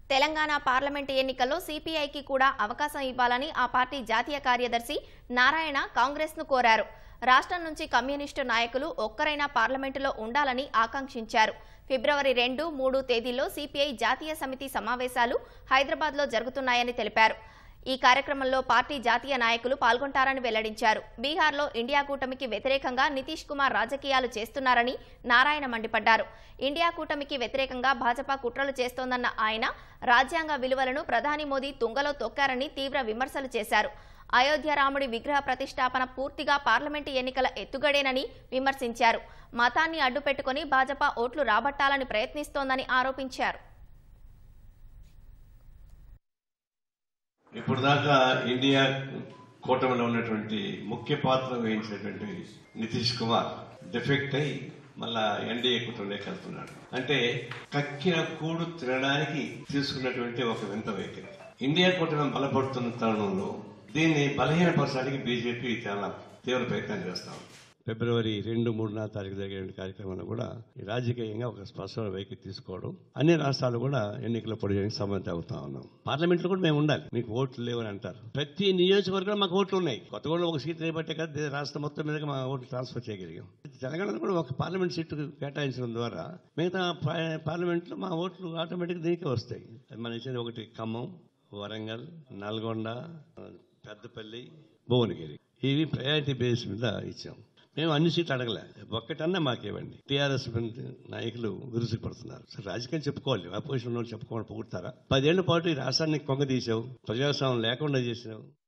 Telangana parliament ఎన్నికల్లో సిపిఐకి కూడా అవకాశం ఇవ్వాలని ఆ పార్టీ జాతీయ కార్యదర్శి నారాయణ కాంగ్రెస్ను కోరారు రాష్ట్రం నుంచి కమ్యూనిస్టు నాయకులు ఒక్కరైనా పార్లమెంటులో ఉండాలని ఆకాంక్షించారు ఫిబ్రవరి రెండు మూడు తేదీల్లో సిపిఐ జాతీయ సమితి సమావేశాలు హైదరాబాద్లో జరుగుతున్నాయని తెలిపారు ఈ కార్యక్రమంలో పార్టీ జాతీయ నాయకులు పాల్గొంటారని వెల్లడించారు బీహార్లో ఇండియా కూటమికి వ్యతిరేకంగా నితీష్ కుమార్ రాజకీయాలు చేస్తున్నారని నారాయణ మండిపడ్డారు ఇండియా కూటమికి వ్యతిరేకంగా భాజపా కుట్రలు చేస్తోందన్న ఆయన రాజ్యాంగ విలువలను ప్రధాని మోదీ తుంగలో తొక్కారని తీవ్ర విమర్శలు చేశారు అయోధ్య రాముడి విగ్రహ ప్రతిష్టాపన పూర్తిగా పార్లమెంటు ఎన్నికల ఎత్తుగడేనని విమర్శించారు మతాన్ని అడ్డుపెట్టుకుని భాజపా ఓట్లు రాబట్టాలని ప్రయత్నిస్తోందని ఆరోపించారు ఇప్పుడు దాకా ఇండియా కూటమిలో ఉన్నటువంటి ముఖ్య పాత్ర వహించినటువంటి నితీష్ కుమార్ డిఫెక్ట్ అయి మళ్ళా ఎన్డీఏ కూటమిలోకి వెళ్తున్నాడు అంటే కక్కిన కూడు తినడానికి తీసుకున్నటువంటి ఒక వింత వైఖరి ఇండియా కూటమి బలపడుతున్న తరుణంలో దీన్ని బలహీనపరచడానికి బీజేపీ చాలా తీవ్ర ప్రయత్నం చేస్తా ఉంది ఫిబ్రవరి రెండు మూడు నాలుగు తారీఖు జరిగే కార్యక్రమంలో కూడా ఈ రాజకీయంగా ఒక స్పష్టమైన వైఖరి తీసుకోవడం అన్ని రాష్ట్రాలు కూడా ఎన్నికల పొడియడానికి సమ్మతి అవుతా ఉన్నాం పార్లమెంట్ లో కూడా మేము ఉండాలి మీకు ఓట్లు లేవని అంటారు ప్రతి నియోజకవర్గంలో మాకు ఓట్లు ఉన్నాయి కొత్తగూడలో ఒక సీట్ లేబట్టే కదా దే- రాష్ట్రం మొత్తం మీదకి మా ఓట్లు ట్రాన్స్ఫర్ చేయగలిగాం తెలంగాణలో కూడా ఒక పార్లమెంట్ సీటు కేటాయించడం ద్వారా మిగతా పా- పార్లమెంట్లో మా ఓట్లు ఆటోమేటిక్ దీనికే వస్తాయి అది మన ఇచ్చేది ఒకటి ఖమ్మం వరంగల్ నల్గొండ పెద్దపల్లి భువనగిరి ఇవి ప్రయారిటీ బేస్ మీద ఇచ్చాం మేము అన్ని సీట్లు అడగలే ఒక్కటన్నా మాకేవ్వండి టీఆర్ఎస్ నాయకులు విరుసుకు పడుతున్నారు సరే రాజకీయం చెప్పుకోవాలి అపోజిషన్ చెప్పుకోవాలి పొగుడతారా పదేళ్ల పాటు ఈ రాష్ట్రాన్ని కొంగ తీసావు ప్రజాస్వామ్యం లేకుండా చేసావు